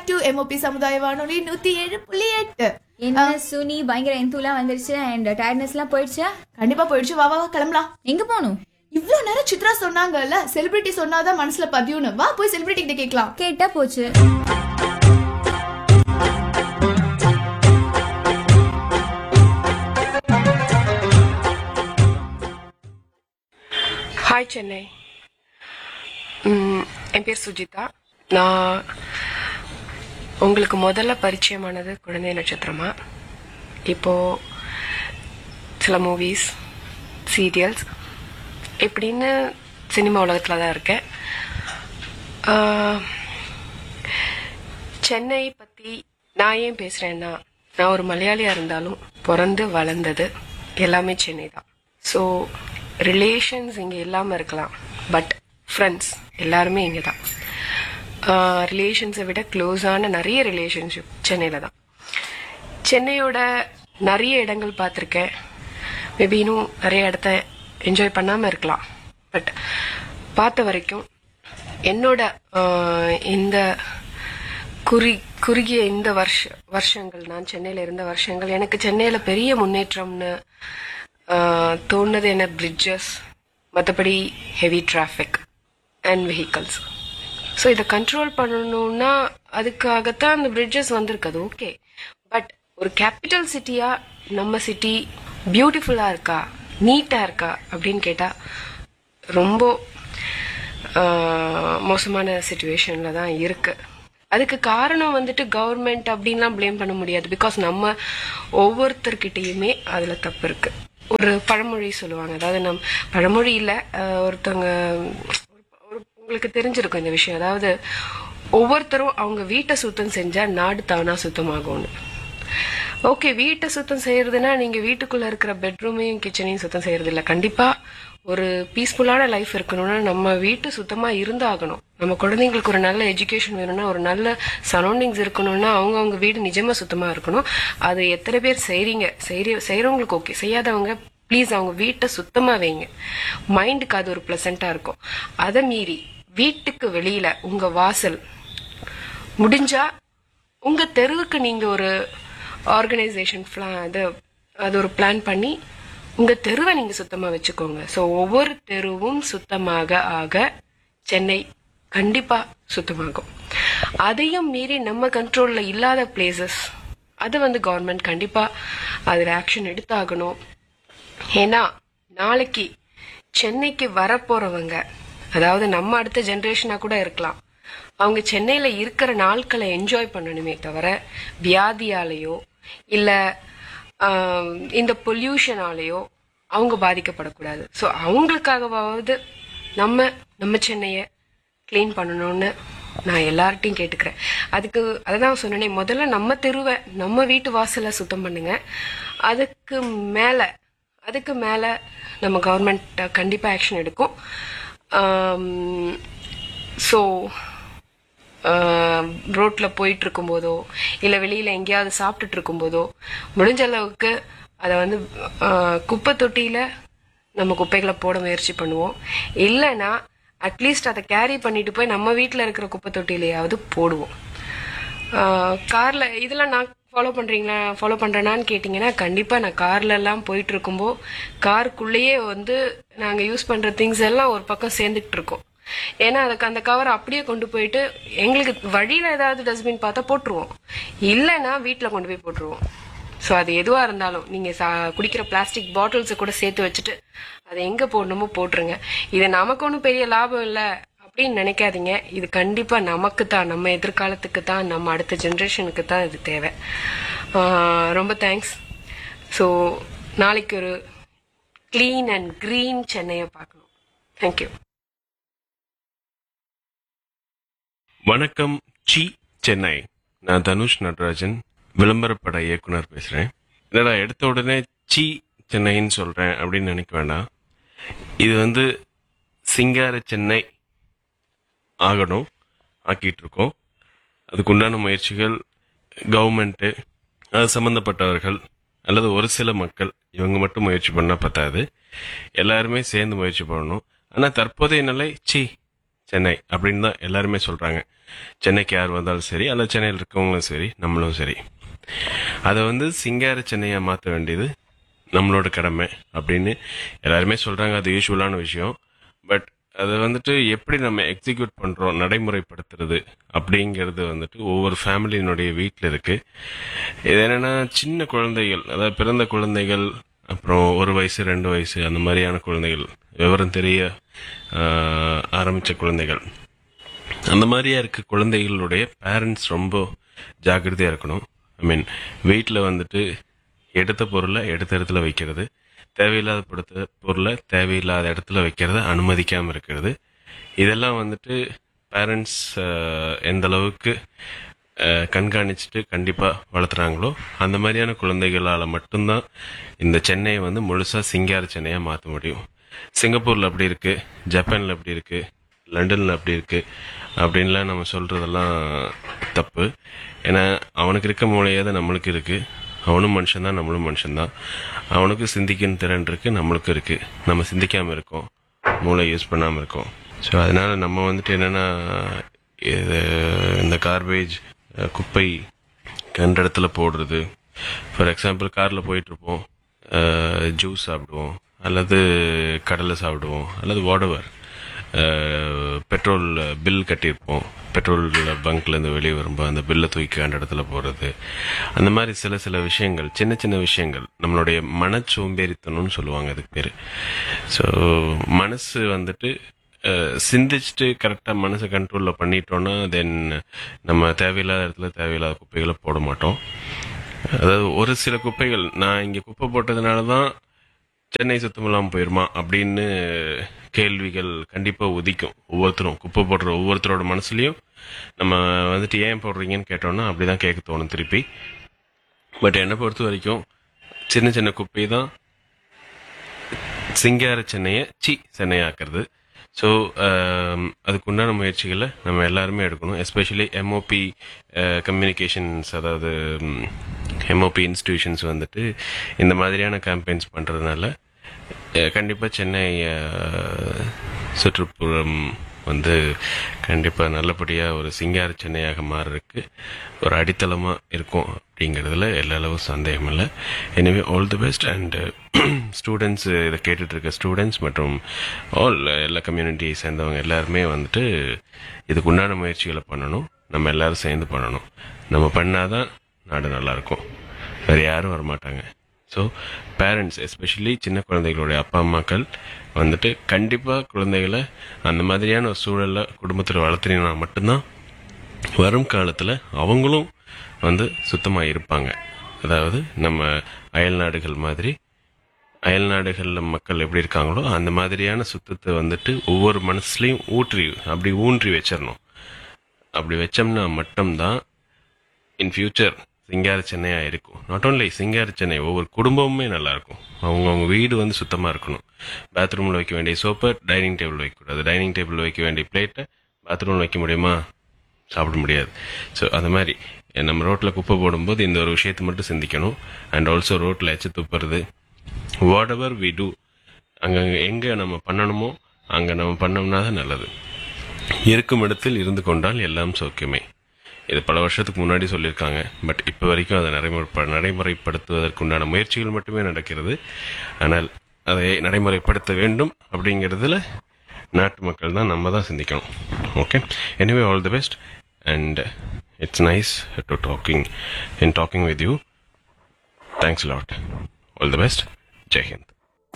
To MOP சமுதாய வானொலி நூத்தி ஏழு புள்ளி எட்டு என்ன சுனி பயங்கர எந்தூலாம் வந்துருச்சு அண்ட் டயர்ட்னஸ் எல்லாம் போயிடுச்சா கண்டிப்பா போயிடுச்சு வா வா வா, கிளம்பலாம் எங்க போகணும் இவ்ளோ நேரம் சித்ரா சொன்னாங்கல்ல செலிபிரிட்டி சொன்னாதான் மனசுல பதியும்னு வா போய் செலிபிரிட்டி கிட்ட கேட்கலாம் கேட்டா போச்சு ஹாய் சென்னை ம், என் பேர் சுஜிதா நான் உங்களுக்கு முதல்ல பரிச்சயமானது குழந்தை நட்சத்திரமா இப்போ சில மூவிஸ் சீரியல்ஸ் இப்படின்னு சினிமா உலகத்தில் தான் இருக்கேன் ஆஹ், சென்னை பற்றி நான் ஏன் பேசுகிறேன்னா நான் ஒரு மலையாளியாக இருந்தாலும் பிறந்து வளர்ந்தது எல்லாமே சென்னை தான் ஸோ ரிலேஷன்ஸ் இங்கே இல்லாமல் இருக்கலாம் பட் ஃப்ரெண்ட்ஸ் எல்லாருமே இங்கே தான் ரிலேஷன்ஸை விட க்ளோஸான நிறைய ரிலேஷன்ஷிப் சென்னையில் தான் சென்னையோட நிறைய இடங்கள் பார்த்துருக்கேன் மேபி இன்னும் நிறைய இடத்த என்ஜாய் பண்ணாமல் இருக்கலாம் பட் பார்த்த வரைக்கும் என்னோட ஆஹ், இந்த குறி குறுகிய இந்த வருஷ வருஷங்கள் நான் சென்னையில் இருந்த வருஷங்கள் எனக்கு சென்னையில் பெரிய முன்னேற்றம்னு ஆஹ், தோணுனது என்ன பிரிட்ஜஸ் மற்றபடி heavy traffic and vehicles so இதை கண்ட்ரோல் பண்ணணும்னா அதுக்காகத்தான் அந்த பிரிட்ஜஸ் வந்திருக்கு ஓகே பட் ஒரு கேபிட்டல் சிட்டியா நம்ம சிட்டி பியூட்டிஃபுல்லா இருக்கா நீட்டா இருக்கா அப்படின்னு கேட்டா ரொம்ப ஆஹ், மோசமான சுச்சுவேஷன்ல தான் இருக்கு அதுக்கு காரணம் வந்துட்டு கவர்மெண்ட் அப்படின்லாம் ப்ளேம் பண்ண முடியாது பிகாஸ் நம்ம ஒவ்வொருத்தர்கிட்டயுமே அதுல தப்பு இருக்கு ஒரு பழமொழி சொல்லுவாங்க அதாவது நம் பழமொழி இல்ல ஆஹ், ஒருத்தவங்க ஒரு உங்களுக்கு தெரிஞ்சிருக்கும் இந்த விஷயம் அதாவது ஒவ்வொருத்தரும் அவங்க வீட்டை சுத்தம் செஞ்சா நாடு தானா சுத்தமாகும்னு ஓகே வீட்டை சுத்தம் செய்யறதுன்னா நீங்க வீட்டுக்குள்ள இருக்கிற பெட்ரூமையும் கிச்சனையும் சுத்தம் செய்யறது இல்ல கண்டிப்பா ஒரு பீஸ்ஃபுல்லான லைஃப் இருக்கணும்னா நம்ம வீட்டு சுத்தமா இருந்தாகணும் நம்ம குழந்தைங்களுக்கு ஒரு நல்ல எஜுகேஷன் வேணும்னா ஒரு நல்ல சரௌண்டிங்ஸ் இருக்கணும்னா அவங்க அவங்க வீடு நிஜமா சுத்தமா இருக்கணும் அது எத்தனை பேர் செய்றீங்க செய்ற செய்யறவங்களுக்கு ஓகே செய்யாதவங்க ப்ளீஸ் அவங்க வீட்டை சுத்தமா வைங்க மைண்டுக்கு அது ஒரு பிளசண்டா இருக்கும் அதை மீறி வீட்டுக்கு வெளியில உங்க வாசல் முடிஞ்சா உங்க தெருவுக்கு நீங்க ஒரு ஆர்கனைசேஷன் அது அது ஒரு பிளான் பண்ணி உங்க தெருவை நீங்க சுத்தமா வச்சுக்கோங்க ஸோ ஒவ்வொரு தெருவும் சுத்தமாக ஆக சென்னை கண்டிப்பா சுத்தமாகும் அதையும் மீறி நம்ம கண்ட்ரோல்ல இல்லாத பிளேசஸ் அது வந்து கவர்மெண்ட் கண்டிப்பா அதுல ஆக்ஷன் எடுத்தாகணும் ஏன்னா நாளைக்கு சென்னைக்கு வரப்போறவங்க அதாவது நம்ம அடுத்த ஜெனரேஷனா கூட இருக்கலாம் அவங்க சென்னையில இருக்கிற நாட்களை என்ஜாய் பண்ணணுமே தவிர வியாதியாலேயோ இல்ல ஆம், இந்த பொல்யூஷனாலேயோ அவங்க பாதிக்கப்படக்கூடாது ஸோ அவங்களுக்காகவாவது நம்ம நம்ம சென்னையை க்ளீன் பண்ணணும்னு நான் எல்லார்ட்டையும் கேட்டுக்கிறேன் அதுக்கு அதான் சொன்னேனே முதல்ல நம்ம தெருவை நம்ம வீட்டு வாசலை சுத்தம் பண்ணுங்க அதுக்கு மேல அதுக்கு மேல நம்ம கவர்மெண்ட் கண்டிப்பா ஆக்ஷன் எடுக்கும் ஸோ ரோட்ல போயிட்டு இருக்கும்போதோ இல்ல வெளியில எங்கேயாவது சாப்பிட்டுட்டு இருக்கும்போதோ முடிஞ்ச அளவுக்கு அதை வந்து ஆஹ், குப்பை தொட்டியில நம்ம குப்பைகளை போட முயற்சி பண்ணுவோம் இல்லைன்னா அட்லீஸ்ட் அதை கேரி பண்ணிட்டு போய் நம்ம வீட்டில் இருக்கிற குப்பை தொட்டிலையாவது போடுவோம் கார்ல இதெல்லாம் நான் ஃபாலோ பண்றீங்களா ஃபாலோ பண்றேனான்னு கேட்டிங்கன்னா கண்டிப்பா நான் கார்ல எல்லாம் போயிட்டு இருக்கும்போ காருக்குள்ளேயே வந்து நாங்க யூஸ் பண்ற திங்ஸ் எல்லாம் ஒரு பக்கம் சேர்ந்துக்கிட்டு இருக்கோம் ஏன்னா அதுக்கு அந்த கவர் அப்படியே கொண்டு போயிட்டு எங்களுக்கு வழியில ஏதாவது டஸ்ட்பின் பார்த்தா போட்டுருவோம் இல்லைன்னா வீட்டில் கொண்டு போய் போட்டுருவோம் ஸோ அது எதுவா இருந்தாலும் நீங்க சா- குடிக்கிற பிளாஸ்டிக் பாட்டில்ஸை கூட சேர்த்து வச்சுட்டு அதை எங்க போடணுமோ போட்டுருங்க இது நமக்கு ஒன்றும் பெரிய லாபம் இல்லை அப்படின்னு நினைக்காதீங்க இது கண்டிப்பா நமக்கு தான் நம்ம எதிர்காலத்துக்கு தான் நம்ம அடுத்த ஜெனரேஷனுக்கு தான் இது தேவை ஆஹ் ரொம்ப தேங்க்ஸ் ஸோ நாளைக்கு ஒரு க்ளீன் அண்ட் க்ரீன் சென்னையை பார்க்கணும் தேங்க்யூ வணக்கம் சி சென்னை நான் தனுஷ் நடராஜன் விளம்பரப்பட இயக்குனர் பேசுறேன் என்னடா எடுத்த உடனே சி சென்னைன்னு சொல்றேன் அப்படின்னு நினைக்க வேண்டாம் இது வந்து சிங்கார சென்னை ஆகணும் ஆக்கிட்டு இருக்கோம் அதுக்குண்டான முயற்சிகள் கவர்மெண்ட்டு அது சம்பந்தப்பட்டவர்கள் அல்லது ஒரு சில மக்கள் இவங்க மட்டும் முயற்சி பண்ணா பத்தாது எல்லாருமே சேர்ந்து முயற்சி பண்ணணும் ஆனா தற்போதைய நிலை சி சென்னை அப்படின்னு தான் எல்லாருமே சொல்றாங்க சென்னைக்கு யார் வந்தாலும் சரி அல்ல சென்னையில் இருக்கவங்களும் சரி நம்மளும் சரி அதை வந்து சிங்கார சென்னையா மாற்ற வேண்டியது நம்மளோட கடமை அப்படின்னு எல்லாருமே சொல்றாங்க அது யூஸ்வலான விஷயம் பட் அதை வந்துட்டு எப்படி நம்ம எக்ஸிக்யூட் பண்றோம் நடைமுறைப்படுத்துறது அப்படிங்கிறது வந்துட்டு ஒவ்வொரு ஃபேமிலியினுடைய வீட்டில் இருக்கு இது என்னன்னா சின்ன குழந்தைகள் அதாவது பிறந்த குழந்தைகள் அப்புறம் ஒரு வயசு ரெண்டு வயசு அந்த மாதிரியான குழந்தைகள் விவரம் தெரிய ஆஹ், ஆரம்பிச்ச குழந்தைகள் அந்த மாதிரியா இருக்க குழந்தைகளுடைய பேரண்ட்ஸ் ரொம்ப ஜாக்கிரதையா இருக்கணும் ஐ மீன் வீட்டில் வந்துட்டு எடுத்த பொருளை எடுத்த இடத்துல வைக்கிறது தேவையில்லாத படுத்த பொருளை தேவையில்லாத இடத்துல வைக்கிறத அனுமதிக்காம இருக்கிறது இதெல்லாம் வந்துட்டு பேரண்ட்ஸ் எந்த அளவுக்கு அஹ், கண்காணிச்சுட்டு கண்டிப்பா வளர்த்துறாங்களோ அந்த மாதிரியான குழந்தைகளால மட்டும்தான் இந்த சென்னையை வந்து முழுசா சிங்கார சென்னையா மாற்ற முடியும் சிங்கப்பூர்ல அப்படி இருக்கு ஜப்பான்ல அப்படி இருக்கு லண்டன்ல அப்படி இருக்கு அப்படின்லாம் நம்ம சொல்றதெல்லாம் தப்பு ஏன்னா அவனுக்கு இருக்க மூளையே தான் நம்மளுக்கு இருக்கு அவனும் மனுஷன்தான் நம்மளும் மனுஷன்தான் அவனுக்கு சிந்திக்கும் திறன் இருக்கு நம்மளுக்கு இருக்கு நம்ம சிந்திக்காம இருக்கோம் மூளை யூஸ் பண்ணாம இருக்கோம் ஸோ அதனால நம்ம வந்துட்டு என்னன்னா இது இந்த கார்பேஜ் குப்பை கண்ட இடத்துல போடுறது ஃபார் எக்ஸாம்பிள் காரில் போயிட்டு இருப்போம் ஜூஸ் சாப்பிடுவோம் அல்லது கடலை சாப்பிடுவோம் அல்லது வாடவர் பெட்ரோல் பில் கட்டியிருப்போம் பெட்ரோல் பங்க்லேருந்து வெளியே வரும்போது அந்த பில்லை தூக்கி அந்த இடத்துல போகிறது அந்த மாதிரி சில சில விஷயங்கள் சின்ன சின்ன விஷயங்கள் நம்மளுடைய மன சோம்பேறித்தனம்னு சொல்லுவாங்க அதுக்கு பேர் ஸோ மனசு வந்துட்டு அஹ், சிந்திச்சுட்டு கரெக்டாக மனசை கண்ட்ரோலில் பண்ணிட்டோன்னா தென் நம்ம தேவையில்லாத இடத்துல தேவையில்லாத குப்பைகளை போட மாட்டோம் அதாவது ஒரு சில குப்பைகள் நான் இங்கே குப்பை போட்டதுனால தான் சென்னை சுத்தம் இல்லாமல் போயிருமா அப்படின்னு கேள்விகள் கண்டிப்பாக உதிக்கும் ஒவ்வொருத்தரும் குப்பை போடுற ஒவ்வொருத்தரோட மனசுலையும் நம்ம வந்துட்டு ஏன் போடுறீங்கன்னு கேட்டோம்னா அப்படிதான் கேட்க தோணும் திருப்பி பட் என்னை பொறுத்த வரைக்கும் சின்ன சின்ன குப்பை தான் சிங்கார சென்னையை சி சென்னையாக்குறது ஸோ அதுக்கு உண்டான முயற்சிகளை நம்ம எல்லாருமே எடுக்கணும் எஸ்பெஷலி எம்ஓபி கம்யூனிகேஷன்ஸ் அதாவது எம்ஓபி இன்ஸ்டிடியூஷன்ஸ் வந்துட்டு இந்த மாதிரியான கேம்பெயின்ஸ் பண்ணுறதுனால கண்டிப்பாக சென்னை அஹ், சுற்றுப்புறம் வந்து கண்டிப்பாக நல்லபடியாக ஒரு சிங்கார சென்னையாக மாறுறதுக்கு ஒரு அடித்தளமாக இருக்கும் அப்படிங்கிறதுல எல்லா அளவும் சந்தேகம் இல்லை எனவே all the best and students இதை கேட்டுட்டு இருக்க ஸ்டூடெண்ட்ஸ் மற்றும் ஆல் எல்லா கம்யூனிட்டி சேர்ந்தவங்க எல்லாருமே வந்துட்டு இதுக்கு உண்டான முயற்சிகளை பண்ணணும் நம்ம எல்லாரும் சேர்ந்து பண்ணணும் நம்ம பண்ணாதான் நாடு நல்லா இருக்கும் வேறு யாரும் வரமாட்டாங்க ஸோ பேரண்ட்ஸ் எஸ்பெஷலி சின்ன குழந்தைகளுடைய அப்பா அம்மாக்கள் வந்துட்டு கண்டிப்பாக குழந்தைகளை அந்த மாதிரியான ஒரு சூழலில் குடும்பத்தில் வளர்த்துனீங்கன்னா மட்டும்தான் வரும் காலத்தில் அவங்களும் வந்து சுத்தமாக இருப்பாங்க அதாவது நம்ம அயல் நாடுகள் மாதிரி அயல் நாடுகளில் மக்கள் எப்படி இருக்காங்களோ அந்த மாதிரியான சுத்தத்தை வந்துட்டு ஒவ்வொரு மனசுலையும் ஊற்றி அப்படி ஊன்றி வச்சிடணும் அப்படி வச்சோம்னா மட்டும்தான் இன் ஃபியூச்சர் சிங்கார சென்னையா இருக்கும் நாட் ஓன்லி சிங்கார சென்னை ஒவ்வொரு குடும்பமுமே நல்லா இருக்கும் அவங்கவுங்க வீடு வந்து சுத்தமா இருக்கணும் பாத்ரூம்ல வைக்க வேண்டிய சோப்பை டைனிங் டேபிள் வைக்கக்கூடாது டைனிங் டேபிள் வைக்க வேண்டிய பிளேட்டை பாத்ரூம்ல வைக்க முடியுமா சாப்பிட முடியாது ஸோ அந்த மாதிரி நம்ம ரோட்டில் குப்பை போடும்போது இந்த ஒரு விஷயத்தை மட்டும் சிந்திக்கணும் அண்ட் ஆல்சோ ரோட்டில் எச்சு துப்புறது வாட் எவர் வி டூ அங்கங்கே எங்கே நம்ம பண்ணணுமோ அங்கே நம்ம பண்ணோம்னா தான் நல்லது இருக்கும் இடத்தில் இருந்து கொண்டால் எல்லாம் சௌக்கியமே இது பல வருஷத்துக்கு முன்னாடி சொல்லியிருக்காங்க பட் இப்போ வரைக்கும் அதை நடைமுறை நடைமுறைப்படுத்துவதற்குண்டான முயற்சிகள் மட்டுமே நடக்கிறது ஆனால் அதை நடைமுறைப்படுத்த வேண்டும் அப்படிங்கிறதுல நாட்டு மக்கள் தான் நம்ம தான் சிந்திக்கணும் okay anyway all the best and it's nice to talking in talking with you thanks lot all the best Jai Hind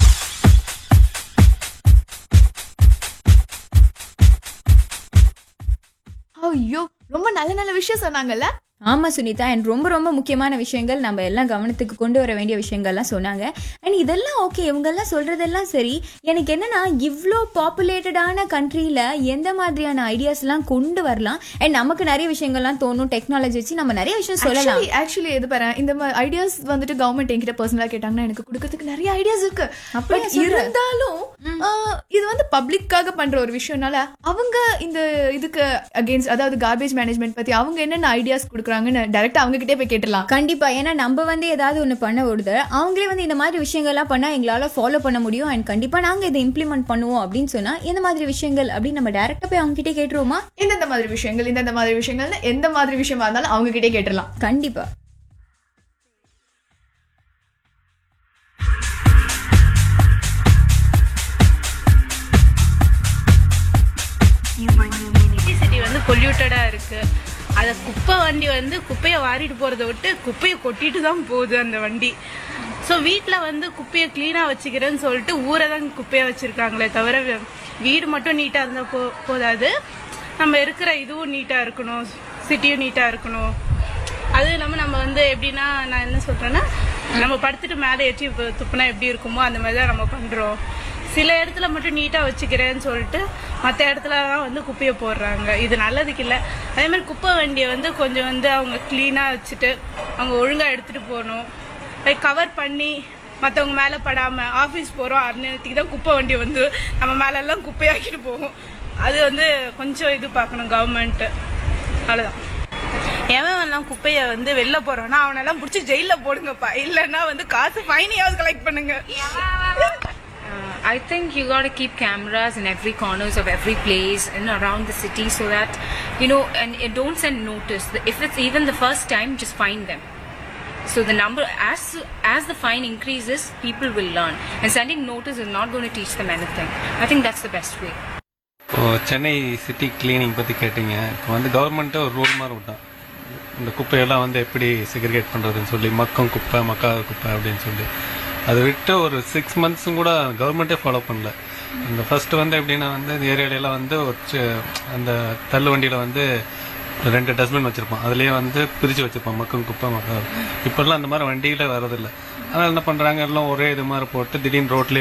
ஐயோ ரொம்ப நல்ல நல்ல விஷயம் சொன்னாங்கல்ல ஆமா சுனிதா அண்ட் ரொம்ப ரொம்ப முக்கியமான விஷயங்கள் நம்ம எல்லாம் கவனத்துக்கு கொண்டு வர வேண்டிய விஷயங்கள்லாம் சொன்னாங்க அண்ட் இதெல்லாம் ஓகே இவங்கெல்லாம் சொல்றதெல்லாம் சரி எனக்கு என்னன்னா இவ்வளோ பாப்புலேட்டடான கண்ட்ரியில எந்த மாதிரியான ஐடியாஸ்லாம் கொண்டு வரலாம் அண்ட் நமக்கு நிறைய விஷயங்கள்லாம் தோணும் டெக்னாலஜி வச்சு நம்ம நிறைய விஷயம் சொல்லலாம் ஆக்சுவலி ஆக்சுவலி எது பாரு இந்த மாதிரி ஐடியாஸ் வந்துட்டு கவர்மெண்ட் என்கிட்ட பர்சனலா கேட்டாங்கன்னா எனக்கு கொடுக்கறதுக்கு நிறைய ஐடியாஸ் இருக்கு அப்படியா But சொல்ற? இருந்தாலும் ஆஹ், இது வந்து பப்ளிக்காக பண்ற ஒரு விஷயம்னால அவங்க இந்த இதுக்கு அகேன்ஸ்ட் அதாவது கார்பேஜ் மேனேஜ்மெண்ட் பத்தி அவங்க என்னென்ன ஐடியாஸ் கொடுக்குறாங்க கொடுக்குறாங்கன்னு டைரக்டா அவங்க கிட்டே போய் கேட்டலாம் கண்டிப்பா ஏன்னா நம்ம வந்து ஏதாவது ஒண்ணு பண்ண விடுது அவங்களே வந்து இந்த மாதிரி விஷயங்கள்லாம் பண்ணா எங்களால ஃபாலோ பண்ண முடியும் அண்ட் கண்டிப்பா நாங்க இதை இம்ப்ளிமெண்ட் பண்ணுவோம் அப்படின்னு சொன்னா எந்த மாதிரி விஷயங்கள் அப்படின்னு நம்ம டைரக்டா போய் அவங்க கிட்டே கேட்டுருவோமா இந்தந்த மாதிரி விஷயங்கள் இந்தந்த மாதிரி விஷயங்கள்னு எந்த மாதிரி விஷயமா இருந்தாலும் அவங்க கிட்டே கேட்டுடலாம் கண்டிப்பா சிட்டி வந்து பொல்யூட்டடா இருக்கு அத குப்பை வண்டி வந்து குப்பையை வாரிட்டு போறதை விட்டு குப்பையை கொட்டிட்டு தான் போகுது அந்த வண்டி ஸோ வீட்டில் வந்து குப்பையை க்ளீனாக வச்சுக்கிறேன்னு சொல்லிட்டு ஊரை தான் குப்பையை வச்சிருக்காங்களே தவிர வி- வீடு மட்டும் நீட்டாக இருந்தால் போ போதாது நம்ம இருக்கிற இதுவும் நீட்டாக இருக்கணும் சிட்டியும் நீட்டாக இருக்கணும் அதுவும் இல்லாமல் நம்ம வந்து எப்படின்னா நான் என்ன சொல்கிறேன்னா நம்ம படுத்துட்டு மேலே ஏற்றி இப்ப துப்புனா எப்படி இருக்குமோ அந்த மாதிரி தான் நம்ம பண்ணுறோம் சில இடத்துல மட்டும் நீட்டாக வச்சுக்கிறேன்னு சொல்லிட்டு மற்ற இடத்துலலாம் வந்து குப்பையை போடுறாங்க இது நல்லதுக்கு இல்லை அதே மாதிரி குப்பை வண்டியை வந்து கொஞ்சம் வந்து அவங்க க்ளீனாக வச்சுட்டு அவங்க ஒழுங்காக எடுத்துகிட்டு போகணும் லைக் கவர் பண்ணி மற்றவங்க மேலே படாமல் ஆஃபீஸ் போகிறோம் அந்நேரத்துக்கு தான் குப்பை வண்டி வந்து நம்ம மேலெல்லாம் குப்பையாக்கிட்டு போகும் அது வந்து கொஞ்சம் இது பார்க்கணும் கவர்மெண்ட்டு அவ்வளோதான் எவன் எல்லாம் குப்பையை வந்து வெளில போறானா அவனெல்லாம் பிடிச்சி ஜெயில போடுங்கப்பா இல்லைன்னா வந்து காசு ஃபைனையாவது கலெக்ட் பண்ணுங்க Uh, I think you got to keep cameras in every corners of every place and around the city so that you know and uh, don't send notice if it's even the first time just find them so the number as as the fine increases people will learn and sending notice is not going to teach them anything i think that's the best way இப்போ Chennai city cleaning பற்றி கேட்டிங்க இப்போ வந்து கவர்மெண்ட்டே ஒரு rule மாதிரி விட்டான் இந்த குப்பையெல்லாம் வந்து எப்படி செக்ரிகேட் பண்ணுறதுன்னு சொல்லி மக்கம் குப்பை மக்காத குப்பை அப்படின்னு சொல்லி அதை விட்டு ஒரு சிக்ஸ் மந்த்ஸும் கூட கவர்மெண்ட்டே ஃபாலோ பண்ணல அந்த ஃபர்ஸ்ட் வந்து எப்படின்னா வந்து இந்த ஏரியாலலாம் வந்து ஒரு சி- அந்த தள்ளு வண்டியில் வந்து ரெண்டு டஸ்ட்பின் வச்சிருப்போம் அதுலயே வந்து பிரிச்சு வச்சிருப்போம் மக்கும் குப்பை மக்கா இப்பெல்லாம் அந்த மாதிரி வண்டியில வரதில்லை அதனால என்ன பண்றாங்க எல்லாம் ஒரே இது மாதிரி போட்டு திடீர்னு ரோட்லயே